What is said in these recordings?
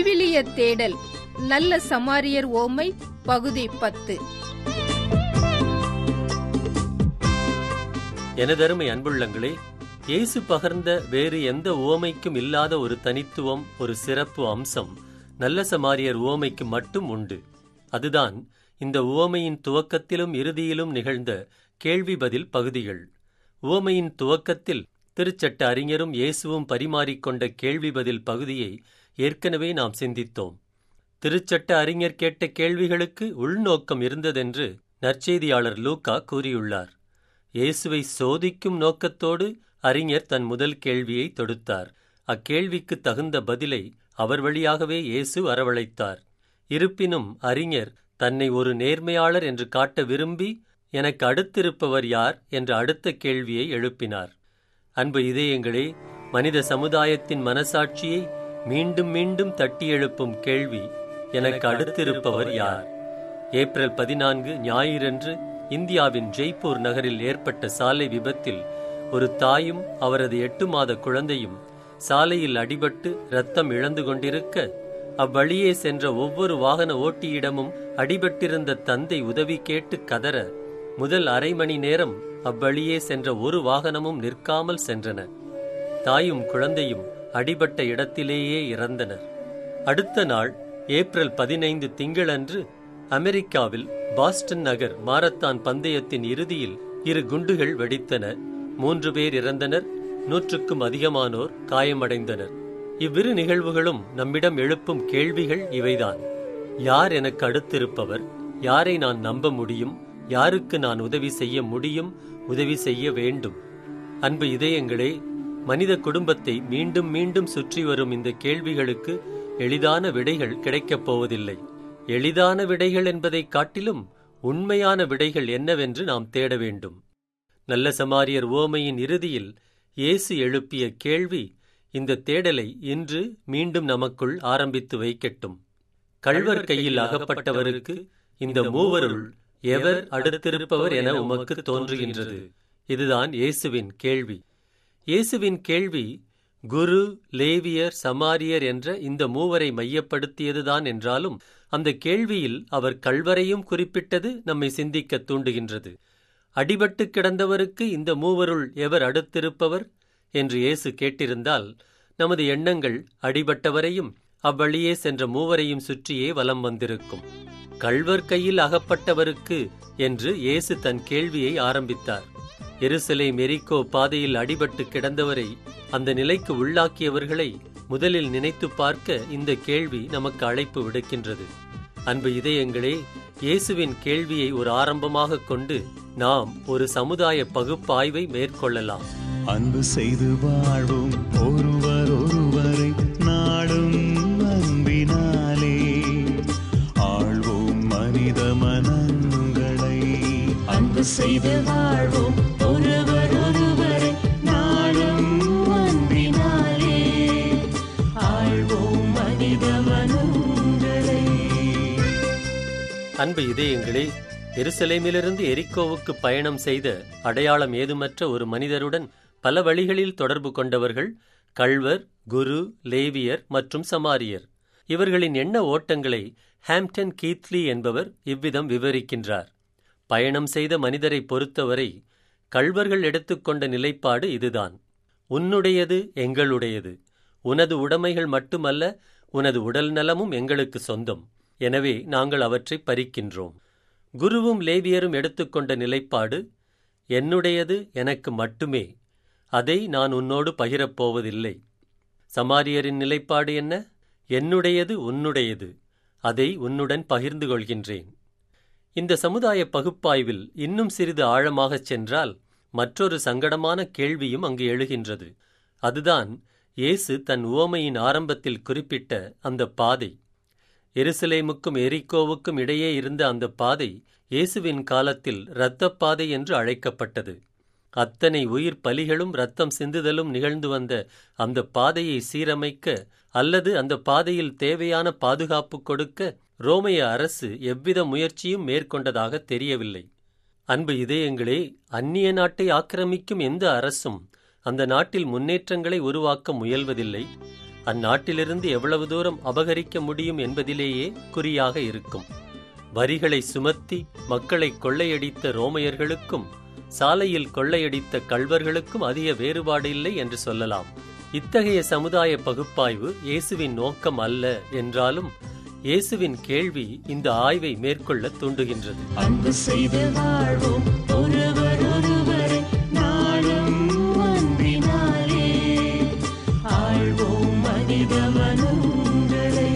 விவிலிய தேடல் நல்ல சமாரியர் ஓமை பகுதி பத்து எனதருமை அன்புள்ளங்களே இயேசு பகர்ந்த வேறு எந்த உவமைக்கும் இல்லாத ஒரு தனித்துவம் ஒரு சிறப்பு அம்சம் நல்ல சமாரியர் உவமைக்கு மட்டும் உண்டு அதுதான் இந்த உவமையின் துவக்கத்திலும் இறுதியிலும் நிகழ்ந்த கேள்வி பதில் பகுதிகள் உவமையின் துவக்கத்தில் திருச்சட்ட அறிஞரும் இயேசுவும் பரிமாறிக்கொண்ட கேள்வி பதில் பகுதியை ஏற்கனவே நாம் சிந்தித்தோம் திருச்சட்ட அறிஞர் கேட்ட கேள்விகளுக்கு உள்நோக்கம் இருந்ததென்று நற்செய்தியாளர் லூக்கா கூறியுள்ளார் இயேசுவை சோதிக்கும் நோக்கத்தோடு அறிஞர் தன் முதல் கேள்வியை தொடுத்தார் அக்கேள்விக்கு தகுந்த பதிலை அவர் வழியாகவே இயேசு வரவழைத்தார் இருப்பினும் அறிஞர் தன்னை ஒரு நேர்மையாளர் என்று காட்ட விரும்பி எனக்கு அடுத்திருப்பவர் யார் என்ற அடுத்த கேள்வியை எழுப்பினார் அன்பு இதயங்களே மனித சமுதாயத்தின் மனசாட்சியை மீண்டும் மீண்டும் தட்டி எழுப்பும் கேள்வி எனக்கு அடுத்திருப்பவர் யார் ஏப்ரல் பதினான்கு ஞாயிறன்று இந்தியாவின் ஜெய்ப்பூர் நகரில் ஏற்பட்ட சாலை விபத்தில் ஒரு தாயும் அவரது எட்டு மாத குழந்தையும் சாலையில் அடிபட்டு ரத்தம் இழந்து கொண்டிருக்க அவ்வழியே சென்ற ஒவ்வொரு வாகன ஓட்டியிடமும் அடிபட்டிருந்த தந்தை உதவி கேட்டு கதற முதல் அரை மணி நேரம் அவ்வழியே சென்ற ஒரு வாகனமும் நிற்காமல் சென்றன தாயும் குழந்தையும் அடிபட்ட இடத்திலேயே இறந்தனர் அடுத்த நாள் ஏப்ரல் பதினைந்து திங்களன்று அமெரிக்காவில் பாஸ்டன் நகர் மாரத்தான் பந்தயத்தின் இறுதியில் இரு குண்டுகள் வெடித்தன மூன்று பேர் இறந்தனர் நூற்றுக்கும் அதிகமானோர் காயமடைந்தனர் இவ்விரு நிகழ்வுகளும் நம்மிடம் எழுப்பும் கேள்விகள் இவைதான் யார் எனக்கு அடுத்திருப்பவர் யாரை நான் நம்ப முடியும் யாருக்கு நான் உதவி செய்ய முடியும் உதவி செய்ய வேண்டும் அன்பு இதயங்களே மனித குடும்பத்தை மீண்டும் மீண்டும் சுற்றி வரும் இந்த கேள்விகளுக்கு எளிதான விடைகள் கிடைக்கப் போவதில்லை எளிதான விடைகள் என்பதைக் காட்டிலும் உண்மையான விடைகள் என்னவென்று நாம் தேட வேண்டும் நல்ல சமாரியர் ஓமையின் இறுதியில் இயேசு எழுப்பிய கேள்வி இந்த தேடலை இன்று மீண்டும் நமக்குள் ஆரம்பித்து வைக்கட்டும் கள்வர் கையில் அகப்பட்டவருக்கு இந்த மூவருள் எவர் அடுத்திருப்பவர் என உமக்கு தோன்றுகின்றது இதுதான் இயேசுவின் கேள்வி இயேசுவின் கேள்வி குரு லேவியர் சமாரியர் என்ற இந்த மூவரை மையப்படுத்தியதுதான் என்றாலும் அந்த கேள்வியில் அவர் கள்வரையும் குறிப்பிட்டது நம்மை சிந்திக்க தூண்டுகின்றது அடிபட்டு கிடந்தவருக்கு இந்த மூவருள் எவர் அடுத்திருப்பவர் என்று இயேசு கேட்டிருந்தால் நமது எண்ணங்கள் அடிபட்டவரையும் அவ்வழியே சென்ற மூவரையும் சுற்றியே வலம் வந்திருக்கும் கள்வர் கையில் அகப்பட்டவருக்கு என்று இயேசு தன் கேள்வியை ஆரம்பித்தார் எருசலே மெரிக்கோ பாதையில் அடிபட்டு கிடந்தவரை அந்த நிலைக்கு உள்ளாக்கியவர்களை முதலில் நினைத்து பார்க்க இந்த கேள்வி நமக்கு அழைப்பு விடுக்கின்றது அன்பு இதயங்களே இயேசுவின் கேள்வியை ஒரு ஆரம்பமாக கொண்டு நாம் ஒரு சமுதாய பகுப்பாய்வை மேற்கொள்ளலாம் அன்பு செய்து வாழ்வோம் ஒருவர் ஒருவரை நாடும் அன்பினாலே ஆழ்வோம் மனித மனங்களை அன்பு செய்து வாழ்வோம் ஒருவர் ஒருவரை நாளும் அன்பினாலே ஆழ்வோம் மனித மனங்களை அன்பு இதயங்களே எருசலேமிலிருந்து எரிக்கோவுக்கு பயணம் செய்த அடையாளம் ஏதுமற்ற ஒரு மனிதருடன் பல வழிகளில் தொடர்பு கொண்டவர்கள் கள்வர் குரு லேவியர் மற்றும் சமாரியர் இவர்களின் எண்ண ஓட்டங்களை ஹாம்டன் கீத்லி என்பவர் இவ்விதம் விவரிக்கின்றார் பயணம் செய்த மனிதரை பொறுத்தவரை கள்வர்கள் எடுத்துக்கொண்ட நிலைப்பாடு இதுதான் உன்னுடையது எங்களுடையது உனது உடைமைகள் மட்டுமல்ல உனது உடல் நலமும் எங்களுக்கு சொந்தம் எனவே நாங்கள் அவற்றை பறிக்கின்றோம் குருவும் லேவியரும் எடுத்துக்கொண்ட நிலைப்பாடு என்னுடையது எனக்கு மட்டுமே அதை நான் உன்னோடு பகிரப் போவதில்லை சமாரியரின் நிலைப்பாடு என்ன என்னுடையது உன்னுடையது அதை உன்னுடன் பகிர்ந்து கொள்கின்றேன் இந்த சமுதாய பகுப்பாய்வில் இன்னும் சிறிது ஆழமாகச் சென்றால் மற்றொரு சங்கடமான கேள்வியும் அங்கு எழுகின்றது அதுதான் இயேசு தன் உவமையின் ஆரம்பத்தில் குறிப்பிட்ட அந்த பாதை எருசலேமுக்கும் எரிக்கோவுக்கும் இடையே இருந்த அந்த பாதை இயேசுவின் காலத்தில் இரத்தப் பாதை என்று அழைக்கப்பட்டது அத்தனை உயிர் பலிகளும் ரத்தம் சிந்துதலும் நிகழ்ந்து வந்த அந்த பாதையை சீரமைக்க அல்லது அந்த பாதையில் தேவையான பாதுகாப்பு கொடுக்க ரோமைய அரசு எவ்வித முயற்சியும் மேற்கொண்டதாக தெரியவில்லை அன்பு இதயங்களே அந்நிய நாட்டை ஆக்கிரமிக்கும் எந்த அரசும் அந்த நாட்டில் முன்னேற்றங்களை உருவாக்க முயல்வதில்லை அந்நாட்டிலிருந்து எவ்வளவு தூரம் அபகரிக்க முடியும் என்பதிலேயே குறியாக இருக்கும் வரிகளை சுமத்தி மக்களை கொள்ளையடித்த ரோமையர்களுக்கும் சாலையில் கொள்ளையடித்த கள்வர்களுக்கும் அதிக வேறுபாடு இல்லை என்று சொல்லலாம் இத்தகைய சமுதாய பகுப்பாய்வு இயேசுவின் நோக்கம் அல்ல என்றாலும் இயேசுவின் கேள்வி இந்த ஆய்வை மேற்கொள்ள தூண்டுகின்றது அன்பு செய்து வாழ்வோம் ஒருவர் ஒருவரை நாளும் அன்பினாலே ஆழ்வோம் மனித மனங்களை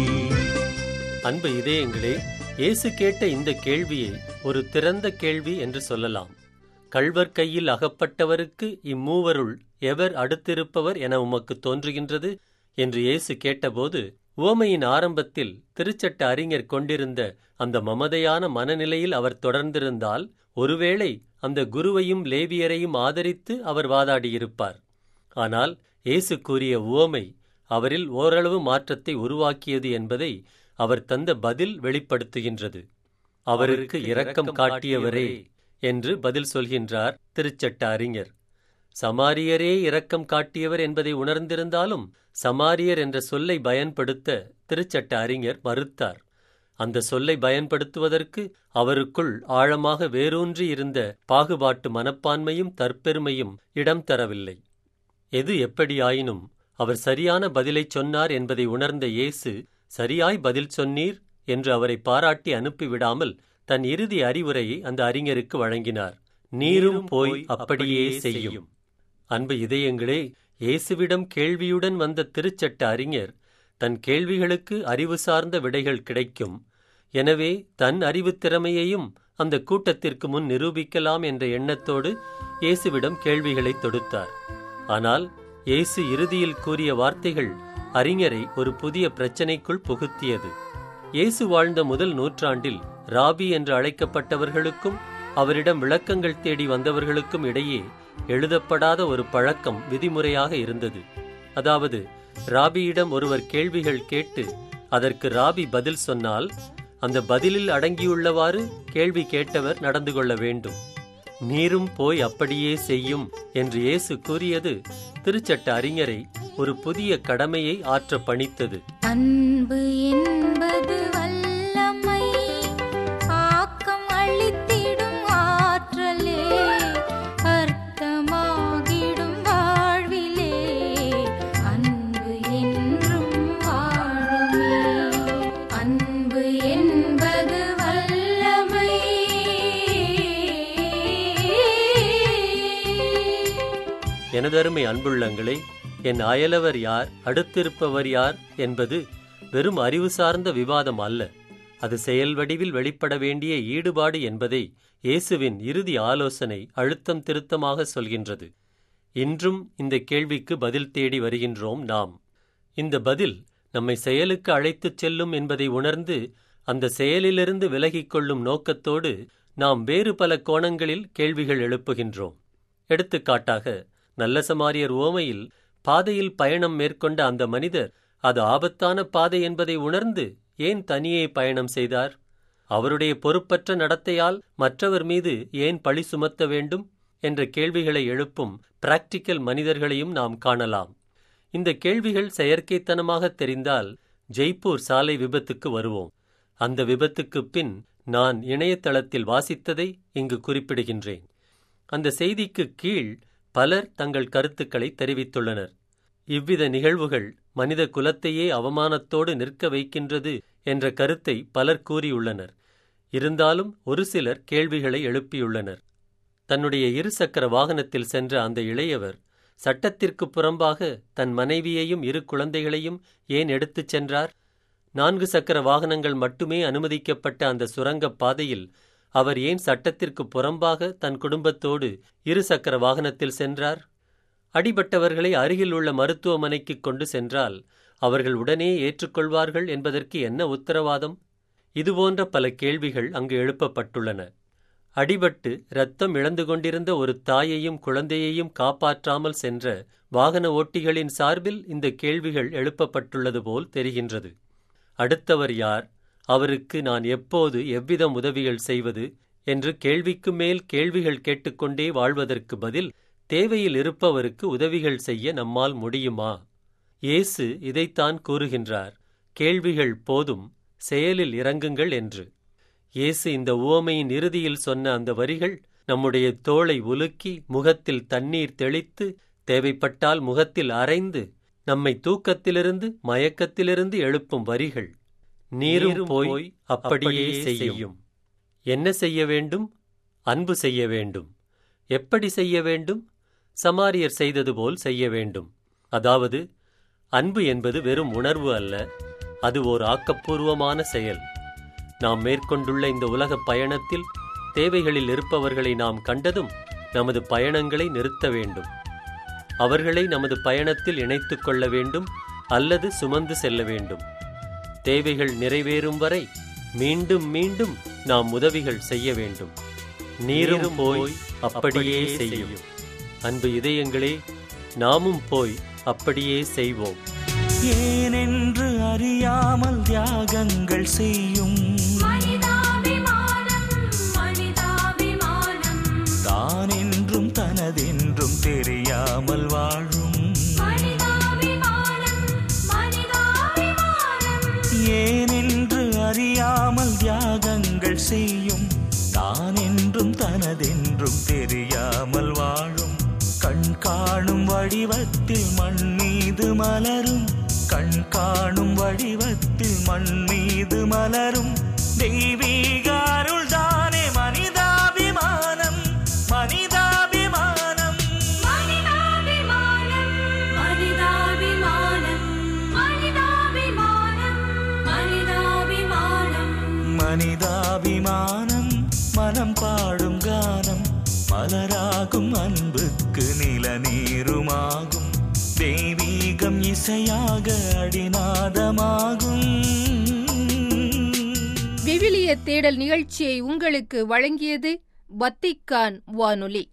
அன்பு இதயங்களே இயேசு கேட்ட இந்த கேள்வியை ஒரு திறந்த கேள்வி என்று சொல்லலாம் கள்வர் கையில் அகப்பட்டவருக்கு இம்மூவருள் எவர் அடுத்திருப்பவர் என உமக்கு தோன்றுகின்றது என்று இயேசு கேட்டபோது உவமையின் ஆரம்பத்தில் திருச்சட்ட அறிஞர் கொண்டிருந்த அந்த மமதையான மனநிலையில் அவர் தொடர்ந்திருந்தால் ஒருவேளை அந்த குருவையும் லேவியரையும் ஆதரித்து அவர் வாதாடியிருப்பார் ஆனால் இயேசு கூறிய உவமை அவரில் ஓரளவு மாற்றத்தை உருவாக்கியது என்பதை அவர் தந்த பதில் வெளிப்படுத்துகின்றது அவருக்கு இரக்கம் காட்டியவரே என்று பதில் சொல்கின்றார் திருச்சட்ட அறிஞர் சமாரியரே இரக்கம் காட்டியவர் என்பதை உணர்ந்திருந்தாலும் சமாரியர் என்ற சொல்லை பயன்படுத்த திருச்சட்ட அறிஞர் மறுத்தார் அந்த சொல்லை பயன்படுத்துவதற்கு அவருக்குள் ஆழமாக வேரூன்றி இருந்த பாகுபாட்டு மனப்பான்மையும் தற்பெருமையும் இடம் தரவில்லை எது எப்படியாயினும் அவர் சரியான பதிலைச் சொன்னார் என்பதை உணர்ந்த இயேசு சரியாய் பதில் சொன்னீர் என்று அவரை பாராட்டி அனுப்பிவிடாமல் தன் இறுதி அறிவுரையை அந்த அறிஞருக்கு வழங்கினார் நீரும் போய் அப்படியே செய்யும் அன்பு இதயங்களே இயேசுவிடம் கேள்வியுடன் வந்த திருச்சட்ட அறிஞர் தன் கேள்விகளுக்கு அறிவு சார்ந்த விடைகள் கிடைக்கும் எனவே தன் அறிவுத் திறமையையும் அந்த கூட்டத்திற்கு முன் நிரூபிக்கலாம் என்ற எண்ணத்தோடு இயேசுவிடம் கேள்விகளை தொடுத்தார் ஆனால் இயேசு இறுதியில் கூறிய வார்த்தைகள் அறிஞரை ஒரு புதிய பிரச்சனைக்குள் புகுத்தியது இயேசு வாழ்ந்த முதல் நூற்றாண்டில் ராபி என்று அழைக்கப்பட்டவர்களுக்கும் அவரிடம் விளக்கங்கள் தேடி வந்தவர்களுக்கும் இடையே எழுதப்படாத ஒரு பழக்கம் விதிமுறையாக இருந்தது அதாவது ராபியிடம் ஒருவர் கேள்விகள் கேட்டு அதற்கு ராபி பதில் சொன்னால் அந்த பதிலில் அடங்கியுள்ளவாறு கேள்வி கேட்டவர் நடந்து கொள்ள வேண்டும் நீரும் போய் அப்படியே செய்யும் என்று இயேசு கூறியது திருச்சட்ட அறிஞரை ஒரு புதிய கடமையை ஆற்ற பணித்தது அன்பு என்பது வல்லமை ஆக்கம் அளித்திடும் ஆற்றலே அர்த்தமாகிடும் வாழ்விலே அன்பு என்றும் வாழுமே அன்பு என்பது வல்லமை எனதருமை அன்புள்ளங்களே என் அயலவர் யார் அடுத்திருப்பவர் யார் என்பது வெறும் அறிவு சார்ந்த விவாதம் அல்ல அது செயல் வடிவில் வெளிப்பட வேண்டிய ஈடுபாடு என்பதை இயேசுவின் இறுதி ஆலோசனை அழுத்தம் திருத்தமாக சொல்கின்றது இன்றும் இந்த கேள்விக்கு பதில் தேடி வருகின்றோம் நாம் இந்த பதில் நம்மை செயலுக்கு அழைத்துச் செல்லும் என்பதை உணர்ந்து அந்த செயலிலிருந்து விலகிக் கொள்ளும் நோக்கத்தோடு நாம் வேறு பல கோணங்களில் கேள்விகள் எழுப்புகின்றோம் எடுத்துக்காட்டாக நல்ல சமாரியர் ஓமையில் பாதையில் பயணம் மேற்கொண்ட அந்த மனிதர் அது ஆபத்தான பாதை என்பதை உணர்ந்து ஏன் தனியே பயணம் செய்தார் அவருடைய பொறுப்பற்ற நடத்தையால் மற்றவர் மீது ஏன் பழி சுமத்த வேண்டும் என்ற கேள்விகளை எழுப்பும் பிராக்டிக்கல் மனிதர்களையும் நாம் காணலாம் இந்த கேள்விகள் செயற்கைத்தனமாக தெரிந்தால் ஜெய்ப்பூர் சாலை விபத்துக்கு வருவோம் அந்த விபத்துக்குப் பின் நான் இணையதளத்தில் வாசித்ததை இங்கு குறிப்பிடுகின்றேன் அந்த செய்திக்கு கீழ் பலர் தங்கள் கருத்துக்களை தெரிவித்துள்ளனர் இவ்வித நிகழ்வுகள் மனித குலத்தையே அவமானத்தோடு நிற்க வைக்கின்றது என்ற கருத்தை பலர் கூறியுள்ளனர் இருந்தாலும் ஒரு சிலர் கேள்விகளை எழுப்பியுள்ளனர் தன்னுடைய இருசக்கர வாகனத்தில் சென்ற அந்த இளையவர் சட்டத்திற்கு புறம்பாக தன் மனைவியையும் இரு குழந்தைகளையும் ஏன் எடுத்துச் சென்றார் நான்கு சக்கர வாகனங்கள் மட்டுமே அனுமதிக்கப்பட்ட அந்த சுரங்கப் பாதையில் அவர் ஏன் சட்டத்திற்கு புறம்பாக தன் குடும்பத்தோடு இரு சக்கர வாகனத்தில் சென்றார் அடிபட்டவர்களை அருகில் உள்ள மருத்துவமனைக்கு கொண்டு சென்றால் அவர்கள் உடனே ஏற்றுக்கொள்வார்கள் என்பதற்கு என்ன உத்தரவாதம் இதுபோன்ற பல கேள்விகள் அங்கு எழுப்பப்பட்டுள்ளன அடிபட்டு இரத்தம் இழந்து கொண்டிருந்த ஒரு தாயையும் குழந்தையையும் காப்பாற்றாமல் சென்ற வாகன ஓட்டிகளின் சார்பில் இந்த கேள்விகள் எழுப்பப்பட்டுள்ளது போல் தெரிகின்றது அடுத்தவர் யார் அவருக்கு நான் எப்போது எவ்விதம் உதவிகள் செய்வது என்று கேள்விக்கு மேல் கேள்விகள் கேட்டுக்கொண்டே வாழ்வதற்கு பதில் தேவையில் இருப்பவருக்கு உதவிகள் செய்ய நம்மால் முடியுமா இயேசு இதைத்தான் கூறுகின்றார் கேள்விகள் போதும் செயலில் இறங்குங்கள் என்று இயேசு இந்த உவமையின் இறுதியில் சொன்ன அந்த வரிகள் நம்முடைய தோளை உலுக்கி முகத்தில் தண்ணீர் தெளித்து தேவைப்பட்டால் முகத்தில் அரைந்து நம்மை தூக்கத்திலிருந்து மயக்கத்திலிருந்து எழுப்பும் வரிகள் நீரும் போய் அப்படியே செய்யும் என்ன செய்ய வேண்டும் அன்பு செய்ய வேண்டும் எப்படி செய்ய வேண்டும் சமாரியர் செய்தது போல் செய்ய வேண்டும் அதாவது அன்பு என்பது வெறும் உணர்வு அல்ல அது ஓர் ஆக்கப்பூர்வமான செயல் நாம் மேற்கொண்டுள்ள இந்த உலகப் பயணத்தில் தேவைகளில் இருப்பவர்களை நாம் கண்டதும் நமது பயணங்களை நிறுத்த வேண்டும் அவர்களை நமது பயணத்தில் இணைத்துக் கொள்ள வேண்டும் அல்லது சுமந்து செல்ல வேண்டும் தேவைகள் நிறைவேறும் வரை மீண்டும் மீண்டும் நாம் உதவிகள் செய்ய வேண்டும் நீரும் போய் அப்படியே செய்யும் அன்பு இதயங்களே நாமும் போய் அப்படியே செய்வோம் ஏனென்று அறியாமல் தியாகங்கள் செய்யும் மனிதாபிமானம் மனிதாபிமானம் தான் என்றும் தனதென்றும் தெரியாமல் வாழும் மனிதாபிமானம் மனிதாபிமானம் ஏனென்று அறியாமல் தியாகங்கள் செய்யும் தான் என்றும் தனதென்றும் தெரியாமல் வாழும் கண் காணும் வடிவத்தில் மண் மீது மலரும் கண் காணும் வடிவத்தில் மண் மீது மலரும் தெய்வீக அருள் தானே மனிதாபிமானம் மனிதாபிமானம் மனிதாபிமானம் மனிதாபிமானம் மனிதாபிமானம் மனிதாபிமானம் மனிதாபிமானம் மனம் பாடும் கானம் மலராகும் அன்புக்கு நில நீருமாகும் தெய்வீகம் இசையாக அடிநாதமாகும் விவிலிய தேடல் நிகழ்ச்சியை உங்களுக்கு வழங்கியது வத்திக்கான் வானொலி